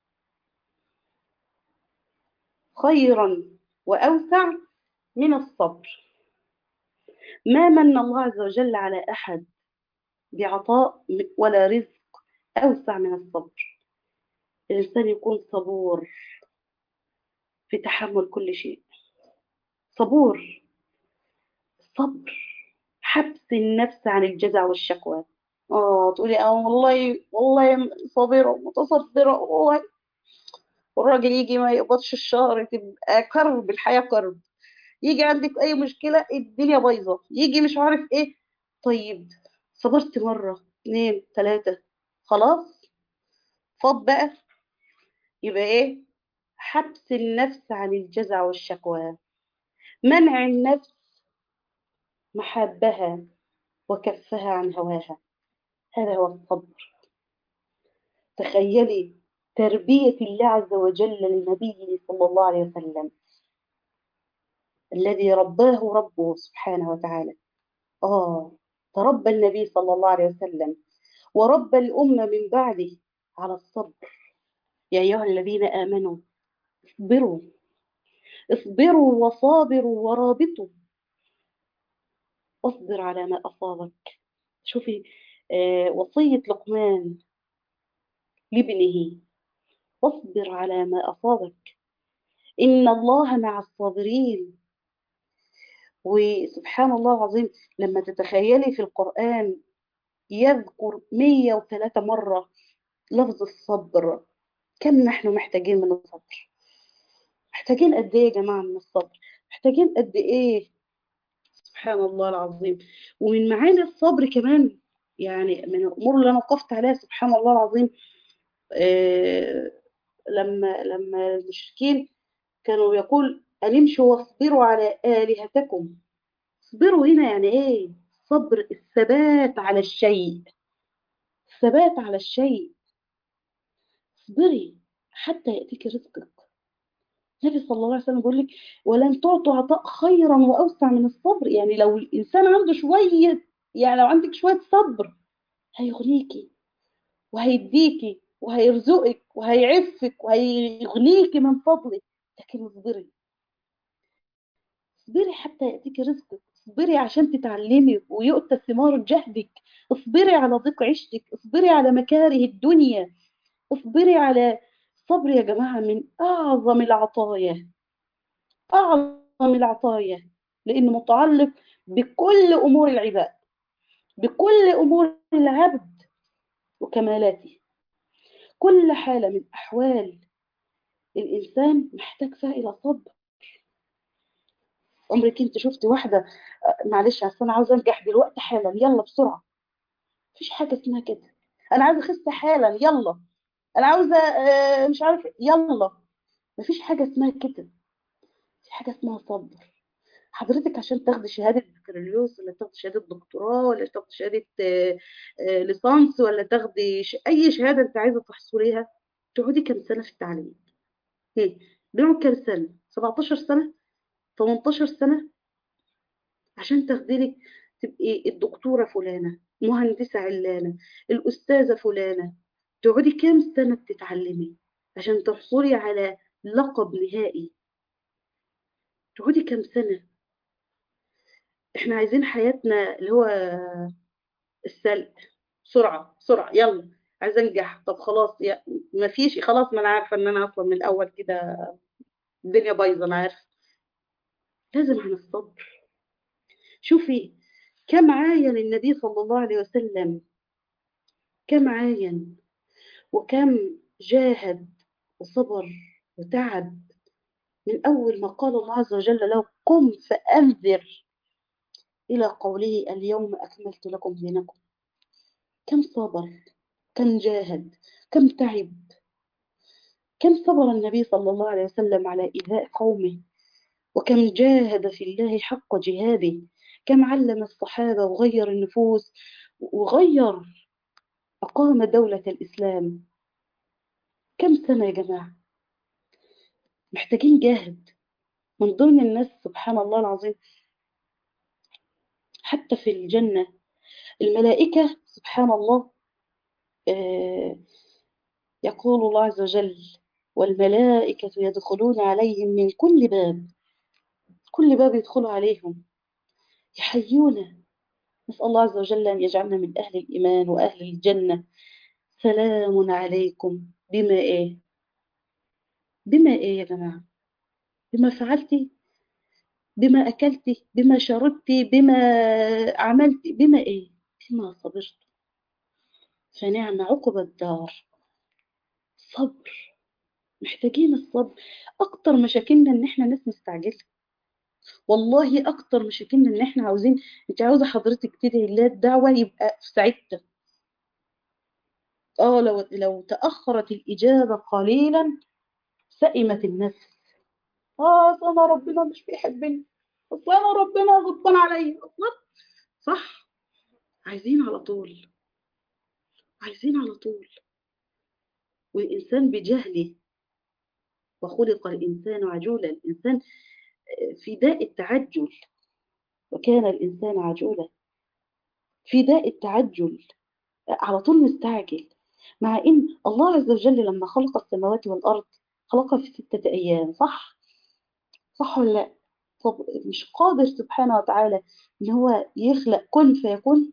خيرا وأوسع من الصبر ما من الله عز وجل على أحد بعطاء ولا رزق أوسع من الصبر الإنسان يكون صبور في تحمل كل شيء صبور صبر حبس النفس عن الجزع والشكوى اه تقولي اه والله والله صابرة متصبرة والله والراجل يجي ما يقبضش الشهر تبقى كرب الحياة كرب يجي عندك أي مشكلة الدنيا بايظة يجي مش عارف إيه طيب صبرت مرة اتنين تلاتة خلاص فاض بقى يبقى إيه حبس النفس عن الجزع والشكوى منع النفس محبها وكفها عن هواها هذا هو الصبر تخيلي تربية الله عز وجل لنبيه صلى الله عليه وسلم الذي رباه ربه سبحانه وتعالى آه تربى النبي صلى الله عليه وسلم وربى الأمة من بعده على الصبر يا أيها الذين آمنوا اصبروا اصبروا وصابروا ورابطوا اصبر على ما أصابك شوفي آه وصية لقمان لابنه واصبر على ما أصابك إن الله مع الصابرين وسبحان الله العظيم لما تتخيلي في القرآن يذكر 103 مرة لفظ الصبر كم نحن محتاجين من الصبر محتاجين قد ايه يا جماعة من الصبر محتاجين قد ايه سبحان الله العظيم ومن معاني الصبر كمان يعني من الامور اللي انا وقفت عليها سبحان الله العظيم آه لما لما المشركين كانوا يقول أن امشوا واصبروا على آلهتكم اصبروا هنا يعني ايه صبر الثبات على الشيء الثبات على الشيء اصبري حتى يأتيك رزقك النبي صلى الله عليه وسلم بيقول لك ولن تعطوا عطاء خيرا وأوسع من الصبر يعني لو الإنسان عنده شوية يعني لو عندك شوية صبر هيغنيكي وهيديكي وهيرزقك وهيعفك وهيغنيكي من فضله لكن اصبري اصبري حتى يأتيك رزقك اصبري عشان تتعلمي ويؤتى ثمار جهدك اصبري على ضيق عيشتك اصبري على مكاره الدنيا اصبري على الصبر يا جماعة من أعظم العطايا أعظم العطايا لأنه متعلق بكل أمور العباد بكل أمور العبد وكمالاته كل حالة من أحوال الإنسان محتاج فيها إلى صبر عمرك انت شفت واحدة معلش اصل انا عاوزه انجح دلوقتي حالا يلا بسرعة مفيش حاجة اسمها كده انا عايزه اخس حالا يلا انا عاوزه مش عارف يلا مفيش حاجة اسمها كده في حاجة اسمها صبر حضرتك عشان تاخدي شهادة بكالوريوس ولا تاخدي شهادة دكتوراه ولا تاخدي شهادة ليسانس ولا تاخدي ش... أي شهادة أنت عايزة تحصليها تقعدي كام سنة في التعليم؟ بيقعد كام سنة؟ 17 سنة؟ 18 سنة؟ عشان تاخدي لك تبقي الدكتورة فلانة مهندسة علانة الأستاذة فلانة تقعدي كام سنة بتتعلمي عشان تحصلي على لقب نهائي تقعدي كام سنة احنا عايزين حياتنا اللي هو السلق بسرعة بسرعة يلا عايزة انجح طب خلاص يا ما فيش خلاص ما انا عارفة ان انا اصلا من الاول كده الدنيا بايظة انا عارفة لازم عن الصبر شوفي كم عاين النبي صلى الله عليه وسلم كم عاين وكم جاهد وصبر وتعب من أول ما قال الله عز وجل له قم فأنذر إلى قوله اليوم أكملت لكم دينكم كم صبر كم جاهد كم تعب كم صبر النبي صلى الله عليه وسلم على إيذاء قومه وكم جاهد في الله حق جهاده كم علم الصحابة وغير النفوس وغير أقام دولة الإسلام كم سنة يا جماعة محتاجين جاهد من ضمن الناس سبحان الله العظيم حتى في الجنة الملائكة سبحان الله آه يقول الله عز وجل والملائكة يدخلون عليهم من كل باب كل باب يدخلوا عليهم يحيونا نسأل الله عز وجل أن يجعلنا من أهل الإيمان وأهل الجنة سلام عليكم بما إيه بما إيه يا جماعة بما فعلتي بما أكلتي بما شربتي بما عملتي بما إيه بما صبرت فنعم عقب الدار صبر محتاجين الصبر أكتر مشاكلنا إن إحنا ناس مستعجلة والله أكتر مشاكلنا إن إحنا عاوزين أنت عاوزة حضرتك تدعي الله الدعوة يبقى في ساعتها اه لو لو تأخرت الإجابة قليلا سئمت النفس اه أصل انا ربنا مش بيحبني اصل انا ربنا غضبان عليا اصلا صح عايزين على طول عايزين على طول والإنسان بجهله وخلق الإنسان عجولا الإنسان في داء التعجل وكان الإنسان عجولا في داء التعجل على طول مستعجل مع إن الله عز وجل لما خلق السماوات والأرض خلقها في ستة أيام صح؟ صح ولا لا؟ طب مش قادر سبحانه وتعالى إن هو يخلق كن فيكون؟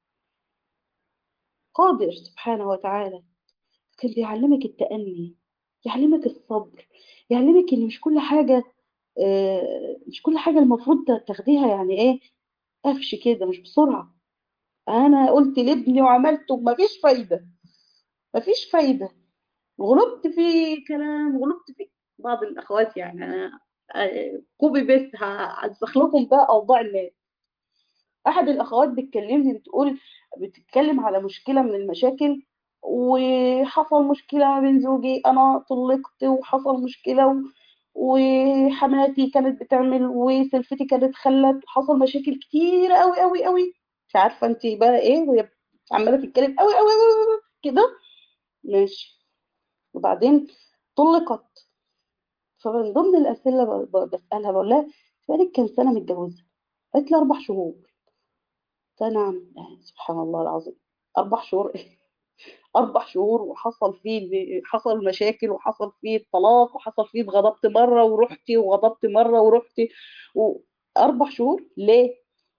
قادر سبحانه وتعالى كان بيعلمك التأني يعلمك الصبر يعلمك إن مش كل حاجة آه، مش كل حاجة المفروض تاخديها يعني إيه قفش كده مش بسرعة أنا قلت لابني وعملته مفيش فايدة مفيش فايدة غلبت في كلام غلبت في بعض الأخوات يعني أنا آه، كوبي بيست هنسخ لكم بقى أوضاع الناس أحد الأخوات بتكلمني بتقول بتتكلم على مشكلة من المشاكل وحصل مشكلة ما بين زوجي أنا طلقت وحصل مشكلة و... وحماتي كانت بتعمل وسلفتي كانت خلت وحصل مشاكل كتير قوي قوي قوي مش عارفة انت بقى ايه وهي عمالة تتكلم قوي قوي قوي كده ماشي وبعدين طلقت فمن ضمن الأسئلة ب- ب- بسألها بقول لها بقالك كام سنة متجوزة؟ قالت لي أربع شهور قلت لها نعم آه، سبحان الله العظيم أربع شهور إيه؟ أربع شهور وحصل فيه حصل مشاكل وحصل فيه الطلاق وحصل فيه اتغضبت مرة ورحتي وغضبت مرة ورحتي و... أربع شهور ليه؟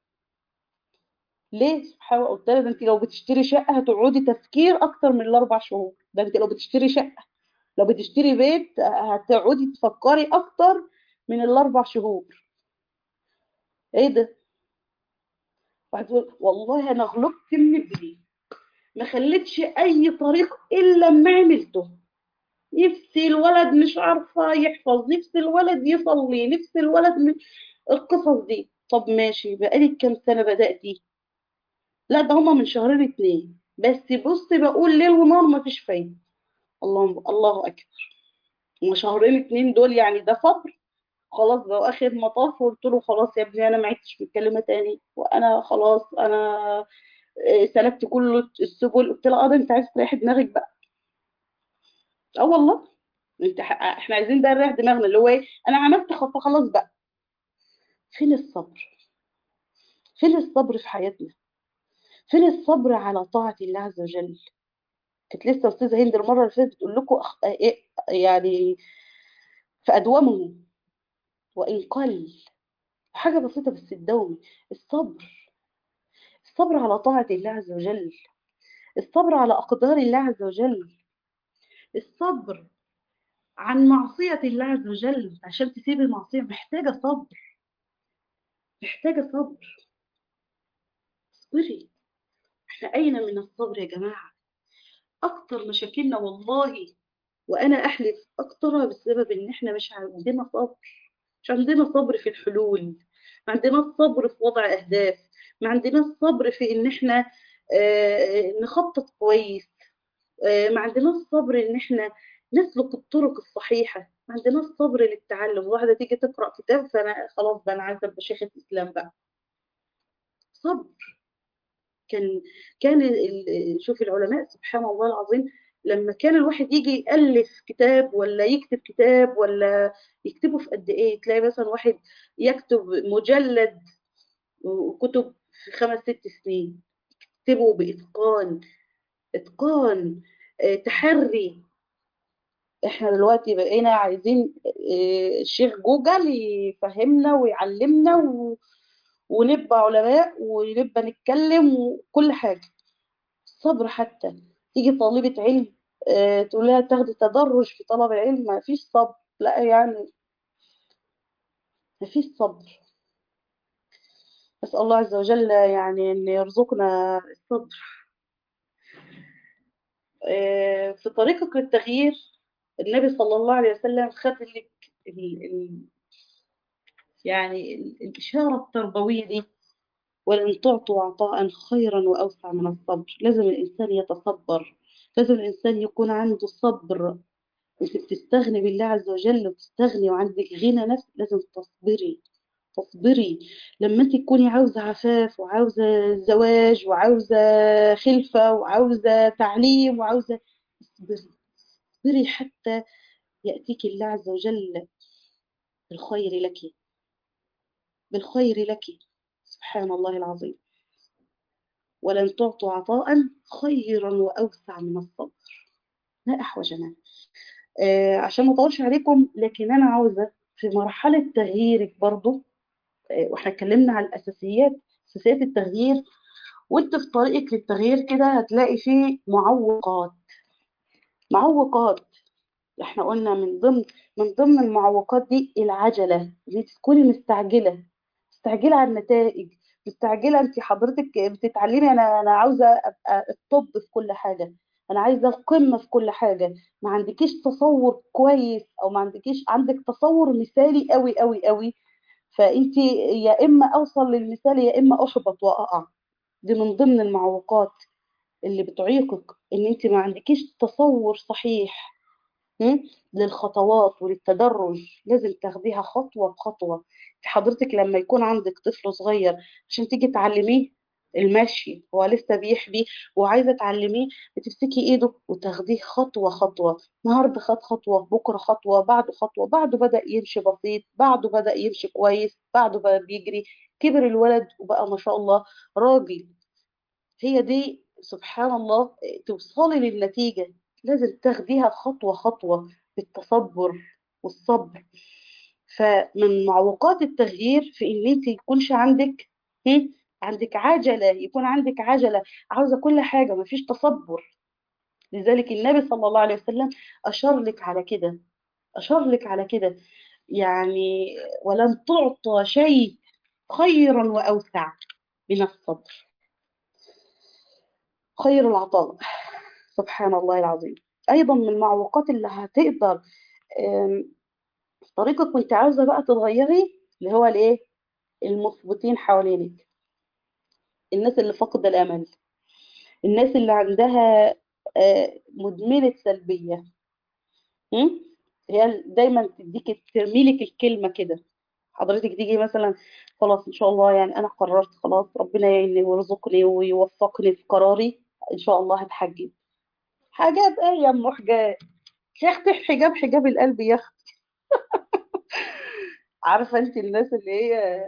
ليه سبحان الله قلت لها ده انت لو بتشتري شقة هتقعدي تفكير أكتر من الأربع شهور ده انت لو بتشتري شقة لو بتشتري بيت هتقعدي تفكري أكتر من الأربع شهور ايه ده؟ واحد يقول والله أنا غلطت من ابني ما خليتش أي طريق إلا لما عملته نفسي الولد مش عارفة يحفظ نفسي الولد يصلي نفسي الولد من القصص دي طب ماشي بقالك كام سنة بدأتي لا ده هما من شهرين اتنين بس بصي بقول ليل ونهار مفيش فايدة الله الله أكبر هما شهرين اتنين دول يعني ده صبر خلاص بقى آخر مطاف وقلت له خلاص يا ابني أنا ما عدتش بتكلمة تاني وأنا خلاص أنا آه، سلكت كل السبل قلت له اه ده انت عايز تريح دماغك بقى اه والله انت ح- احنا عايزين بقى نريح دماغنا اللي هو ايه انا عملت خطه خلاص بقى فين الصبر فين الصبر في حياتنا فين الصبر على طاعة الله عز وجل كانت لسه أستاذة هند المرة اللي فاتت بتقول لكم أخ... إيه يعني فأدومه وإن قل حاجة بسيطة بس تداومي الصبر الصبر على طاعة الله عز وجل الصبر على أقدار الله عز وجل الصبر عن معصية الله عز وجل عشان تسيبي المعصية محتاجة صبر محتاجة صبر اصبري احنا أين من الصبر يا جماعة أكتر مشاكلنا والله وانا احلف اكترها بسبب ان احنا مش عندنا صبر مش عندنا صبر في الحلول ما عندناش صبر في وضع اهداف ما عندناش صبر في ان احنا آه، نخطط كويس آه، ما عندناش صبر ان احنا نسلك الطرق الصحيحه ما عندناش صبر للتعلم واحده تيجي تقرا كتاب فانا خلاص بقى انا عايزه ابقى شيخه اسلام بقى صبر كان كان ال- ال- شوف العلماء سبحان الله العظيم لما كان الواحد يجي يألف كتاب ولا يكتب كتاب ولا يكتبه في قد ايه تلاقي مثلا واحد يكتب مجلد وكتب في خمس ست سنين يكتبه بإتقان إتقان آه، تحري احنا دلوقتي بقينا عايزين آه، الشيخ جوجل يفهمنا ويعلمنا و... ونبقى علماء ونبقى نتكلم وكل حاجة صبر حتى تيجي طالبة علم آه، تقول لها تاخدي تدرج في طلب العلم ما فيش صبر لا يعني ما فيش صبر نسأل الله عز وجل يعني أن يرزقنا الصبر آه، في طريقك للتغيير النبي صلى الله عليه وسلم خد لك ال- ال- يعني ال- الإشارة التربوية دي ولن تعطوا عطاء خيرا وأوسع من الصبر لازم الإنسان يتصبر لازم الإنسان يكون عنده صبر انت بتستغني بالله عز وجل وتستغني وعندك غنى نفس لازم تصبري تصبري لما انت تكوني عاوزة عفاف وعاوزة زواج وعاوزة خلفة وعاوزة تعليم وعاوزة اصبري اصبري حتى يأتيك الله عز وجل بالخير لك بالخير لك سبحان الله العظيم ولن تعطوا عطاء خيرا وأوسع من الصبر لا أحوج أنا آه عشان ما اطولش عليكم لكن أنا عاوزة في مرحلة تغييرك برضو آه واحنا اتكلمنا على الأساسيات أساسيات التغيير وانت في طريقك للتغيير كده هتلاقي فيه معوقات معوقات احنا قلنا من ضمن من ضمن المعوقات دي العجلة اللي انت تكوني مستعجلة مستعجلة على النتائج مستعجلة انت حضرتك بتتعلمي انا انا عاوزة ابقى الطب في كل حاجة انا عايزة القمة في كل حاجة ما عندكيش تصور كويس او ما عندكيش عندك تصور مثالي قوي قوي قوي فانت يا اما اوصل للمثال يا اما احبط واقع دي من ضمن المعوقات اللي بتعيقك ان انت ما عندكيش تصور صحيح م? للخطوات وللتدرج لازم تاخديها خطوة بخطوة حضرتك لما يكون عندك طفل صغير عشان تيجي تعلميه المشي هو لسه بيحبي وعايزة تعلميه بتمسكي ايده وتاخديه خطوة خطوة النهاردة خد خطوة بكرة خطوة بعده خطوة بعده بدأ يمشي بسيط بعده بدأ يمشي كويس بعده بقى بيجري كبر الولد وبقى ما شاء الله راجل هي دي سبحان الله توصلي للنتيجة لازم تاخديها خطوة خطوة بالتصبر والصبر فمن معوقات التغيير في ان انت يكونش عندك هم؟ عندك عجلة يكون عندك عجلة عاوزة كل حاجة مفيش تصبر لذلك النبي صلى الله عليه وسلم أشار لك على كده أشار لك على كده يعني ولن تعطى شيء خيرا وأوسع من الصبر خير العطاء سبحان الله العظيم أيضا من المعوقات اللي هتقدر آم، طريقك وانت عاوزة بقى تتغيري اللي هو الايه المثبتين حوالينك الناس اللي فقد الأمل الناس اللي عندها آه، مدمنة سلبية م? هي دايما تديك ترميلك الكلمة كده حضرتك تيجي مثلا خلاص ان شاء الله يعني انا قررت خلاص ربنا يعيني ويرزقني ويوفقني في قراري ان شاء الله هتحجب حجاب ايه يا ام حجاب يا اختي الحجاب حجاب القلب يا اختي عارفه انت الناس اللي هي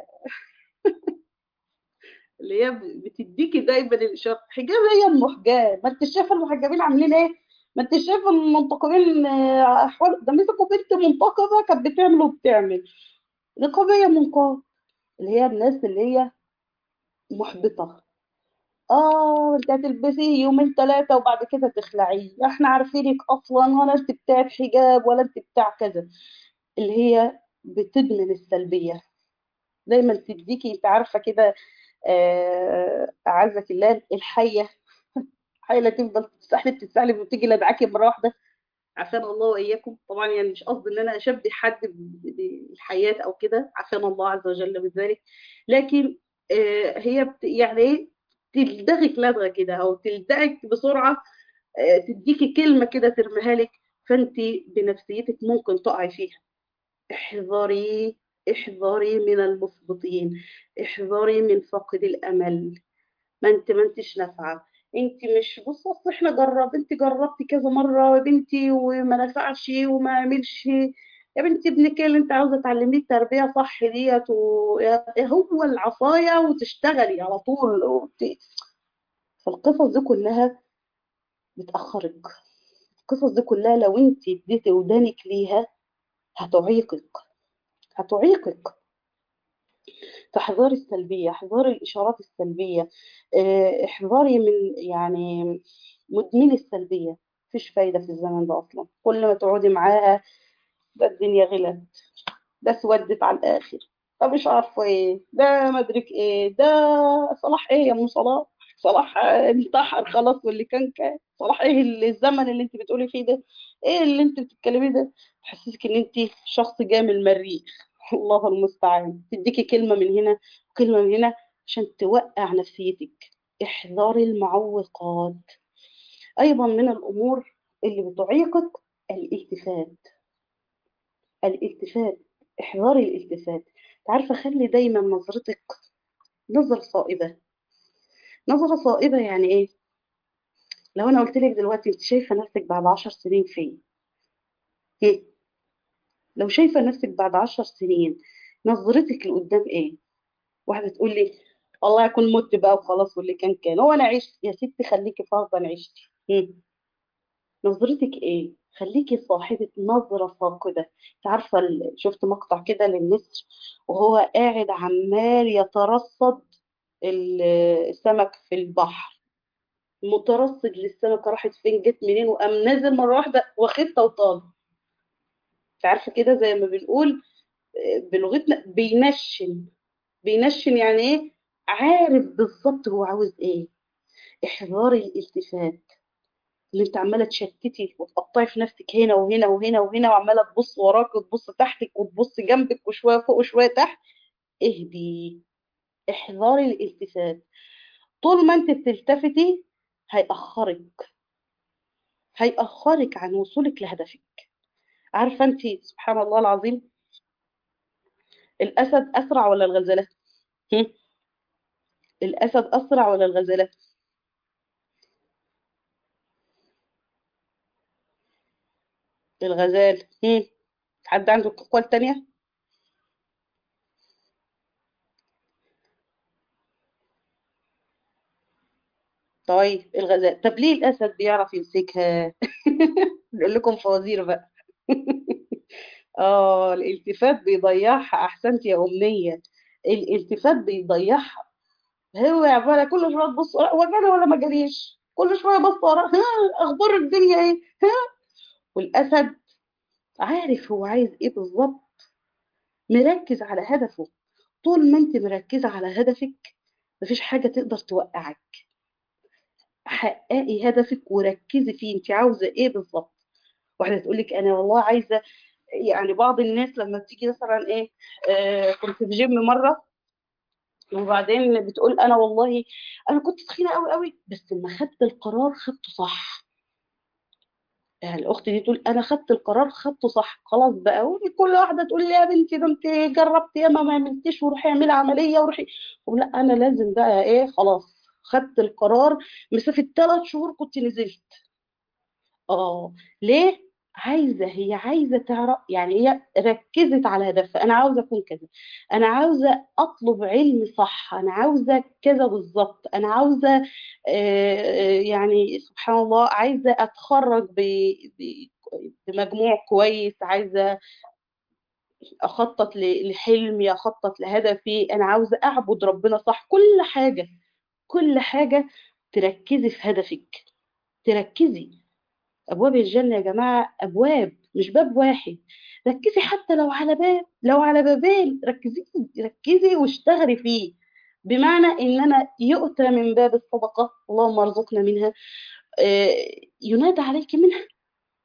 اللي هي بتديكي دايما الاشاره حجاب ايه يا ام حجاب ما انت شايفه المحجبين عاملين ايه ما انت شايفه المنتقبين آه، احوال ده مسكوا بنت منتقبه كانت بتعمل وبتعمل نقابيه منقاب اللي هي الناس اللي هي محبطه اه انت هتلبسيه يومين ثلاثه وبعد كده تخلعيه احنا عارفينك اصلا ولا انت بتاعت حجاب ولا انت بتاع كذا اللي هي بتدمن السلبيه دايما تديكي انت عارفه كده آه، اعزك الله الحيه حيه لا تفضل تستحلب تستحلب وتيجي لدعاكي مره واحده عافانا الله واياكم طبعا يعني مش قصدي ان انا اشبه حد ب- بالحياه او كده عافانا الله عز وجل من ذلك لكن آه، هي بت يعني ايه تلدغك لدغه كده او تلدغك بسرعه آه، تديكي كلمه كده ترميها لك فانت بنفسيتك ممكن تقعي فيها احذري احذري من المحبطين احذري من فقد الامل ما انت ما انتش نافعه انت مش بص اصل احنا جرب انت جربتي كذا مره يا بنتي وما نفعش وما عملش يا بنتي ابنك إيه اللي انت عاوزه تعلميه تربيه صح ديت و... يا- هو العصايه وتشتغلي على طول وت... فالقصص دي كلها بتاخرك القصص دي كلها لو انت اديتي ودانك ليها هتعيقك هتعيقك فاحذري السلبية احذري الإشارات السلبية اه، احذري من يعني مدمني السلبية مفيش فايدة في الزمن ده أصلا كل ما تقعدي معاها ده الدنيا غلت ده اسودت على الآخر ده مش عارفة ايه ده مدرك ايه ده صلاح ايه يا ام صلاح صلاح اه، انتحر خلاص واللي كان كان صلاح ايه اللي- الزمن اللي انت بتقولي فيه ده ايه اللي انت بتتكلمي ده تحسسك ان انت شخص جاي من المريخ الله المستعان تديكي كلمة من هنا وكلمة من هنا عشان توقع نفسيتك احذري المعوقات ايضا من الامور اللي بتعيقك الالتفات الالتفات احذري الالتفات عارفة خلي دايما نظرتك نظرة صائبة نظرة صائبة يعني ايه لو انا قلت لك دلوقتي انت شايفة نفسك بعد عشر سنين فين إيه؟ لو شايفة نفسك بعد عشر سنين نظرتك لقدام ايه واحدة تقول لي والله يكون مت بقى وخلاص واللي كان كان هو انا عشت يا ستي خليكي فرضا عشتي مم. نظرتك ايه خليكي صاحبة نظرة فاقدة انت عارفة ال- شفت مقطع كده للنسر وهو قاعد عمال يترصد ال- السمك في البحر مترصد للسمكة راحت فين جت منين وقام نازل مرة واحدة واخدها وطال انت عارفة كده زي ما بنقول آه، بلغتنا بينشن بينشن يعني ايه عارف بالظبط هو عاوز ايه احذري الالتفات اللي انت عماله تشتتي وتقطعي في نفسك هنا وهنا وهنا وهنا وعماله تبص وراك وتبص تحتك وتبص جنبك وشويه فوق وشويه تحت اهدي احذري الالتفات طول ما انت بتلتفتي هيأخرك هيأخرك عن وصولك لهدفك عارفه انت سبحان الله العظيم الاسد اسرع ولا الغزاله هم؟ الاسد اسرع ولا الغزاله الغزال هم؟ حد عنده اقوال تانية طيب الغزال طب ليه الاسد بيعرف يمسكها نقول لكم فوازير بقى اه الالتفات بيضيعها احسنت يا امنيه الالتفات بيضيعها هو عباره كل شويه تبص ورا هو جري ولا ما جريش كل شويه بص ورا ها اخبار الدنيا ايه ها والاسد عارف هو عايز ايه بالظبط مركز على هدفه طول ما انت مركزه على هدفك مفيش حاجه تقدر توقعك حققي هدفك وركزي فيه انت عاوزه ايه بالظبط واحده تقول لك انا والله عايزه يعني بعض الناس لما بتيجي مثلا ايه آه كنت في جيم مره وبعدين بتقول انا والله انا كنت تخينه قوي قوي بس لما خدت القرار خدته صح يعني الاخت دي تقول انا خدت القرار خدته صح خلاص بقى وكل واحده تقول لي يا بنتي ده انت جربتي ياما ما عملتيش وروحي اعملي عمليه وروحي أقول لا انا لازم بقى ايه خلاص خدت القرار مسافه ثلاث شهور كنت نزلت اه ليه عايزه هي عايزه تعرف يعني هي ركزت على هدفها انا عاوزه اكون كذا انا عاوزه اطلب علم صح انا عاوزه كذا بالظبط انا عاوزه آه، آه، يعني سبحان الله عايزه اتخرج ب- ب- بمجموع كويس عايزه اخطط ل- لحلمي اخطط لهدفي انا عاوزه اعبد ربنا صح كل حاجه كل حاجه تركزي في هدفك تركزي أبواب الجنة يا جماعة أبواب مش باب واحد ركزي حتى لو على باب لو على بابين ركزي ركزي واشتغلي فيه بمعنى إن أنا يؤتى من باب الصدقة اللهم ارزقنا منها آه، ينادى عليك منها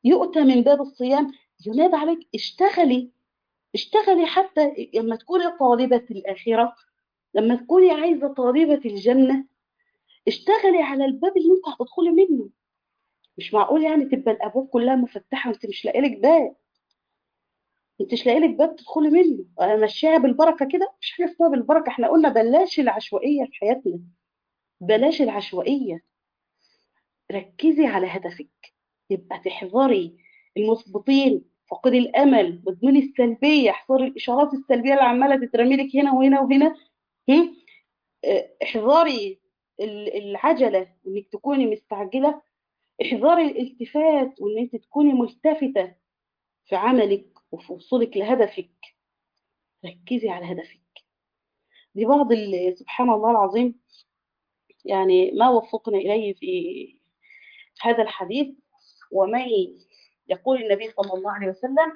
يؤتى من باب الصيام ينادى عليك اشتغلي اشتغلي حتى لما تكوني طالبة الآخرة لما تكوني عايزة طالبة الجنة اشتغلي على الباب اللي انت هتدخلي منه مش معقول يعني تبقى الابواب كلها مفتحه وانت مش لاقي لك باب انت مش لاقي لك باب تدخلي منه انا ماشيها بالبركه كده مش حاجه اسمها بالبركه احنا قلنا بلاش العشوائيه في حياتنا بلاش العشوائيه ركزي على هدفك يبقى تحذري المثبطين فقد الامل مدمن السلبيه احذري الاشارات السلبيه اللي عماله تترمي لك هنا وهنا وهنا هم؟ اه، احذري ال- العجله انك تكوني مستعجله احذري الالتفات وان انت تكوني ملتفته في عملك وفي وصولك لهدفك ركزي على هدفك دي بعض ال- سبحان الله العظيم يعني ما وفقنا إليه في هذا الحديث وما يقول النبي صلى الله عليه وسلم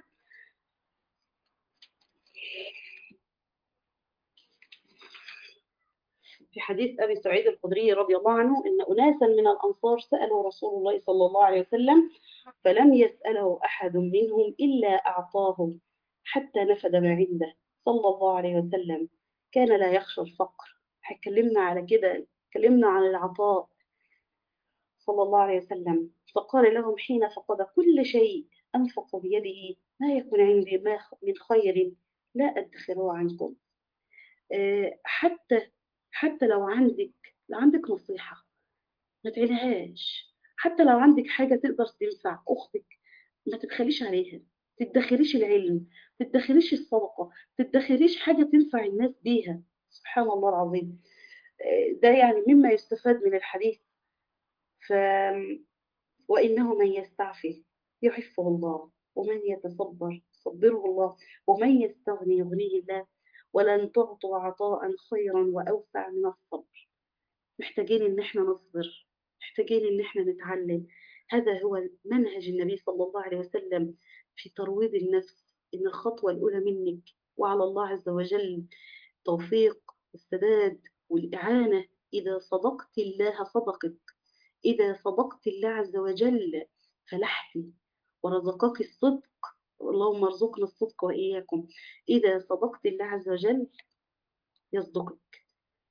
في حديث أبي سعيد الخدري رضي الله عنه إن أناسا من الأنصار سألوا رسول الله صلى الله عليه وسلم فلم يسأله أحد منهم إلا أعطاه حتى نفد ما عنده صلى الله عليه وسلم كان لا يخشى الفقر اتكلمنا على كده اتكلمنا عن العطاء صلى الله عليه وسلم فقال لهم حين فقد كل شيء أنفق بيده ما يكون عندي ما من خير لا أدخره عنكم آه، حتى حتى لو عندك لو عندك نصيحة ما تعينهاش حتى لو عندك حاجة تقدر تنفع أختك ما تبخليش عليها تدخريش العلم تدخريش الصدقة تدخريش حاجة تنفع الناس بيها سبحان الله العظيم آه، ده يعني مما يستفاد من الحديث ف وإنه من يستعفي يعفه الله ومن يتصبر صبره الله ومن يستغني يغنيه الله ولن تعطوا عطاء خيرا وأوسع من الصبر محتاجين إن احنا نصبر محتاجين إن احنا نتعلم هذا هو منهج النبي صلى الله عليه وسلم في ترويض النفس إن الخطوة الأولى منك وعلى الله عز وجل توفيق السداد والإعانة إذا صدقت الله صدقك إذا صدقت الله عز وجل فلحت ورزقك الصدق اللهم ارزقنا الصدق وإياكم إذا صدقت الله عز وجل يصدقك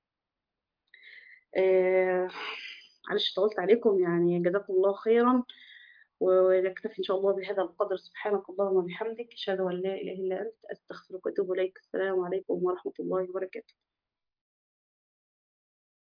آه، معلش طولت عليكم يعني جزاكم الله خيرا ونكتفي إن شاء الله بهذا القدر سبحانك اللهم وبحمدك أشهد أن لا إله إلا أنت أستغفرك وأتوب إليك السلام عليكم ورحمة الله وبركاته